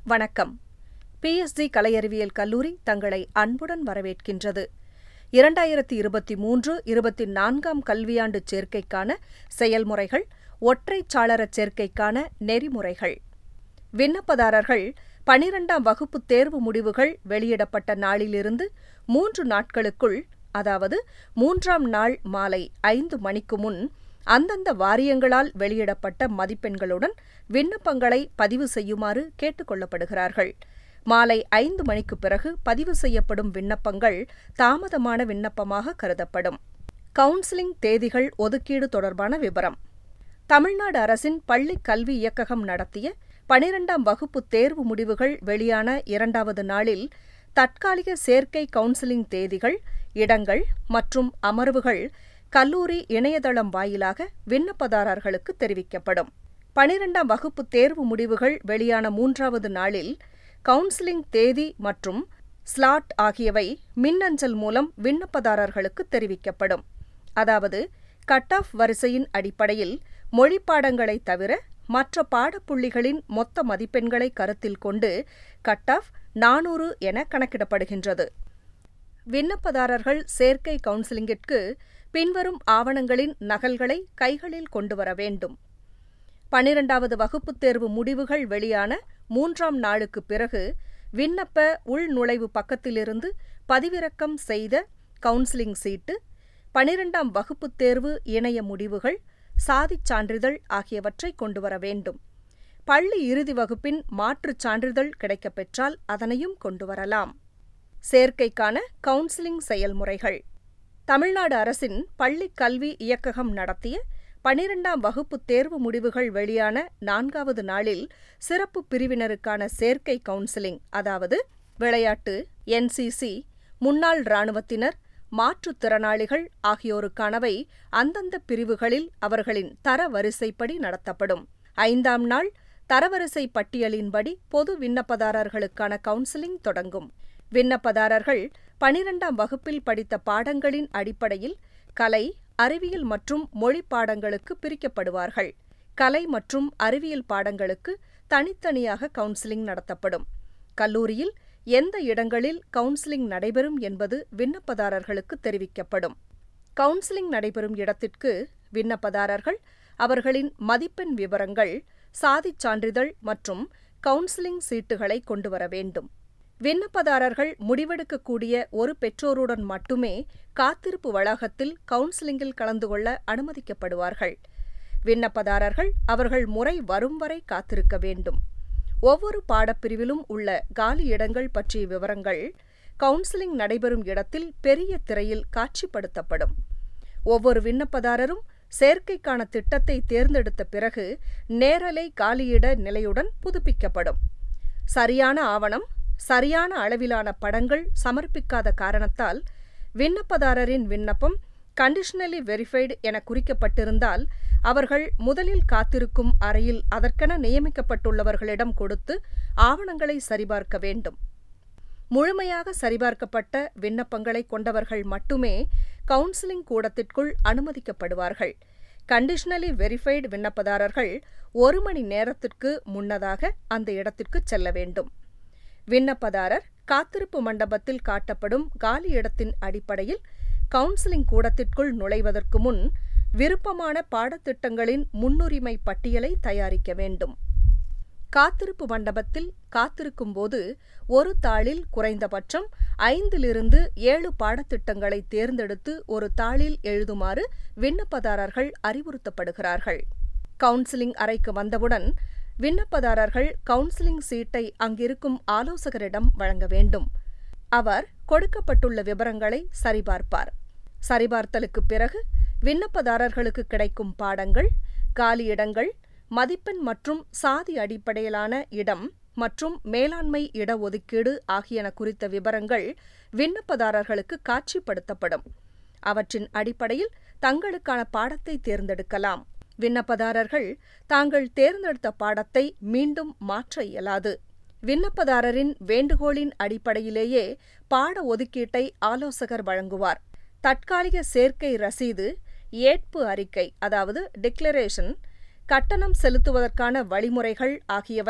வணக்கம் பிஎஸ்ஜி கலையறிவியல் கல்லூரி தங்களை அன்புடன் வரவேற்கின்றது இரண்டாயிரத்தி இருபத்தி மூன்று இருபத்தி நான்காம் கல்வியாண்டு சேர்க்கைக்கான செயல்முறைகள் ஒற்றைச் சாளரச் சேர்க்கைக்கான நெறிமுறைகள் விண்ணப்பதாரர்கள் பனிரெண்டாம் வகுப்பு தேர்வு முடிவுகள் வெளியிடப்பட்ட நாளிலிருந்து மூன்று நாட்களுக்குள் அதாவது மூன்றாம் நாள் மாலை ஐந்து மணிக்கு முன் அந்தந்த வாரியங்களால் வெளியிடப்பட்ட மதிப்பெண்களுடன் விண்ணப்பங்களை பதிவு செய்யுமாறு கேட்டுக் கொள்ளப்படுகிறார்கள் மாலை ஐந்து மணிக்கு பிறகு பதிவு செய்யப்படும் விண்ணப்பங்கள் தாமதமான விண்ணப்பமாக கருதப்படும் கவுன்சிலிங் தேதிகள் ஒதுக்கீடு தொடர்பான விவரம் தமிழ்நாடு அரசின் பள்ளிக் கல்வி இயக்ககம் நடத்திய பனிரெண்டாம் வகுப்பு தேர்வு முடிவுகள் வெளியான இரண்டாவது நாளில் தற்காலிக சேர்க்கை கவுன்சிலிங் தேதிகள் இடங்கள் மற்றும் அமர்வுகள் கல்லூரி இணையதளம் வாயிலாக விண்ணப்பதாரர்களுக்கு தெரிவிக்கப்படும் பனிரெண்டாம் வகுப்பு தேர்வு முடிவுகள் வெளியான மூன்றாவது நாளில் கவுன்சிலிங் தேதி மற்றும் ஸ்லாட் ஆகியவை மின்னஞ்சல் மூலம் விண்ணப்பதாரர்களுக்கு தெரிவிக்கப்படும் அதாவது கட் ஆஃப் வரிசையின் அடிப்படையில் மொழி பாடங்களை தவிர மற்ற பாடப்புள்ளிகளின் மொத்த மதிப்பெண்களை கருத்தில் கொண்டு கட் ஆஃப் நானூறு என கணக்கிடப்படுகின்றது விண்ணப்பதாரர்கள் சேர்க்கை கவுன்சிலிங்கிற்கு பின்வரும் ஆவணங்களின் நகல்களை கைகளில் கொண்டு வர வேண்டும் பனிரெண்டாவது வகுப்புத் தேர்வு முடிவுகள் வெளியான மூன்றாம் நாளுக்கு பிறகு விண்ணப்ப உள்நுழைவு பக்கத்திலிருந்து பதிவிறக்கம் செய்த கவுன்சிலிங் சீட்டு பனிரெண்டாம் வகுப்புத் தேர்வு இணைய முடிவுகள் சாதிச் சான்றிதழ் ஆகியவற்றை கொண்டு வர வேண்டும் பள்ளி இறுதி வகுப்பின் மாற்றுச் சான்றிதழ் கிடைக்கப்பெற்றால் அதனையும் கொண்டு வரலாம் சேர்க்கைக்கான கவுன்சிலிங் செயல்முறைகள் தமிழ்நாடு அரசின் பள்ளிக் கல்வி இயக்ககம் நடத்திய பனிரெண்டாம் வகுப்பு தேர்வு முடிவுகள் வெளியான நான்காவது நாளில் சிறப்பு பிரிவினருக்கான சேர்க்கை கவுன்சிலிங் அதாவது விளையாட்டு என்சிசி முன்னாள் இராணுவத்தினர் மாற்றுத்திறனாளிகள் ஆகியோருக்கானவை அந்தந்த பிரிவுகளில் அவர்களின் தரவரிசைப்படி நடத்தப்படும் ஐந்தாம் நாள் தரவரிசை பட்டியலின்படி பொது விண்ணப்பதாரர்களுக்கான கவுன்சிலிங் தொடங்கும் விண்ணப்பதாரர்கள் பனிரெண்டாம் வகுப்பில் படித்த பாடங்களின் அடிப்படையில் கலை அறிவியல் மற்றும் மொழி பாடங்களுக்கு பிரிக்கப்படுவார்கள் கலை மற்றும் அறிவியல் பாடங்களுக்கு தனித்தனியாக கவுன்சிலிங் நடத்தப்படும் கல்லூரியில் எந்த இடங்களில் கவுன்சிலிங் நடைபெறும் என்பது விண்ணப்பதாரர்களுக்கு தெரிவிக்கப்படும் கவுன்சிலிங் நடைபெறும் இடத்திற்கு விண்ணப்பதாரர்கள் அவர்களின் மதிப்பெண் விவரங்கள் சாதிச் சான்றிதழ் மற்றும் கவுன்சிலிங் சீட்டுகளை கொண்டு வர வேண்டும் விண்ணப்பதாரர்கள் முடிவெடுக்கக்கூடிய ஒரு பெற்றோருடன் மட்டுமே காத்திருப்பு வளாகத்தில் கவுன்சிலிங்கில் கலந்து கொள்ள அனுமதிக்கப்படுவார்கள் விண்ணப்பதாரர்கள் அவர்கள் முறை வரும் வரை காத்திருக்க வேண்டும் ஒவ்வொரு பாடப்பிரிவிலும் உள்ள காலி இடங்கள் பற்றிய விவரங்கள் கவுன்சிலிங் நடைபெறும் இடத்தில் பெரிய திரையில் காட்சிப்படுத்தப்படும் ஒவ்வொரு விண்ணப்பதாரரும் சேர்க்கைக்கான திட்டத்தை தேர்ந்தெடுத்த பிறகு நேரலை காலியிட நிலையுடன் புதுப்பிக்கப்படும் சரியான ஆவணம் சரியான அளவிலான படங்கள் சமர்ப்பிக்காத காரணத்தால் விண்ணப்பதாரரின் விண்ணப்பம் கண்டிஷனலி வெரிஃபைடு என குறிக்கப்பட்டிருந்தால் அவர்கள் முதலில் காத்திருக்கும் அறையில் அதற்கென நியமிக்கப்பட்டுள்ளவர்களிடம் கொடுத்து ஆவணங்களை சரிபார்க்க வேண்டும் முழுமையாக சரிபார்க்கப்பட்ட விண்ணப்பங்களை கொண்டவர்கள் மட்டுமே கவுன்சிலிங் கூடத்திற்குள் அனுமதிக்கப்படுவார்கள் கண்டிஷனலி வெரிஃபைடு விண்ணப்பதாரர்கள் ஒரு மணி நேரத்திற்கு முன்னதாக அந்த இடத்திற்கு செல்ல வேண்டும் விண்ணப்பதாரர் காத்திருப்பு மண்டபத்தில் காட்டப்படும் காலி இடத்தின் அடிப்படையில் கவுன்சிலிங் கூடத்திற்குள் நுழைவதற்கு முன் விருப்பமான பாடத்திட்டங்களின் முன்னுரிமை பட்டியலை தயாரிக்க வேண்டும் காத்திருப்பு மண்டபத்தில் காத்திருக்கும்போது ஒரு தாளில் குறைந்தபட்சம் ஐந்திலிருந்து ஏழு பாடத்திட்டங்களை தேர்ந்தெடுத்து ஒரு தாளில் எழுதுமாறு விண்ணப்பதாரர்கள் அறிவுறுத்தப்படுகிறார்கள் கவுன்சிலிங் அறைக்கு வந்தவுடன் விண்ணப்பதாரர்கள் கவுன்சிலிங் சீட்டை அங்கிருக்கும் ஆலோசகரிடம் வழங்க வேண்டும் அவர் கொடுக்கப்பட்டுள்ள விவரங்களை சரிபார்ப்பார் சரிபார்த்தலுக்கு பிறகு விண்ணப்பதாரர்களுக்கு கிடைக்கும் பாடங்கள் காலியிடங்கள் மதிப்பெண் மற்றும் சாதி அடிப்படையிலான இடம் மற்றும் மேலாண்மை இடஒதுக்கீடு ஆகியன குறித்த விவரங்கள் விண்ணப்பதாரர்களுக்கு காட்சிப்படுத்தப்படும் அவற்றின் அடிப்படையில் தங்களுக்கான பாடத்தை தேர்ந்தெடுக்கலாம் விண்ணப்பதாரர்கள் தாங்கள் தேர்ந்தெடுத்த பாடத்தை மீண்டும் மாற்ற இயலாது விண்ணப்பதாரரின் வேண்டுகோளின் அடிப்படையிலேயே பாட ஒதுக்கீட்டை ஆலோசகர் வழங்குவார் தற்காலிக சேர்க்கை ரசீது ஏற்பு அறிக்கை அதாவது டிக்ளரேஷன் கட்டணம் செலுத்துவதற்கான வழிமுறைகள் ஆகியவை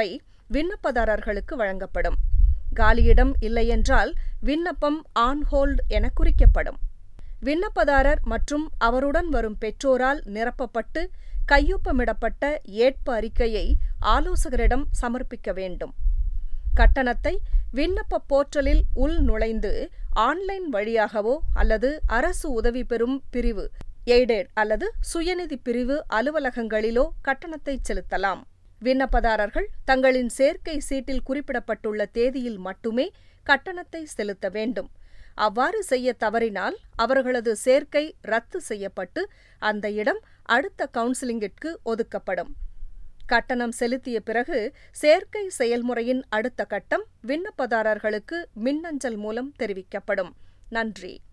விண்ணப்பதாரர்களுக்கு வழங்கப்படும் காலியிடம் இல்லையென்றால் விண்ணப்பம் ஆன் ஹோல்ட் என குறிக்கப்படும் விண்ணப்பதாரர் மற்றும் அவருடன் வரும் பெற்றோரால் நிரப்பப்பட்டு கையொப்பமிடப்பட்ட ஏற்பு அறிக்கையை ஆலோசகரிடம் சமர்ப்பிக்க வேண்டும் கட்டணத்தை விண்ணப்ப போர்ட்டலில் உள் நுழைந்து ஆன்லைன் வழியாகவோ அல்லது அரசு உதவி பெறும் பிரிவு எய்டெட் அல்லது சுயநிதி பிரிவு அலுவலகங்களிலோ கட்டணத்தை செலுத்தலாம் விண்ணப்பதாரர்கள் தங்களின் சேர்க்கை சீட்டில் குறிப்பிடப்பட்டுள்ள தேதியில் மட்டுமே கட்டணத்தை செலுத்த வேண்டும் அவ்வாறு செய்ய தவறினால் அவர்களது சேர்க்கை ரத்து செய்யப்பட்டு அந்த இடம் அடுத்த கவுன்சிலிங்கிற்கு ஒதுக்கப்படும் கட்டணம் செலுத்திய பிறகு சேர்க்கை செயல்முறையின் அடுத்த கட்டம் விண்ணப்பதாரர்களுக்கு மின்னஞ்சல் மூலம் தெரிவிக்கப்படும் நன்றி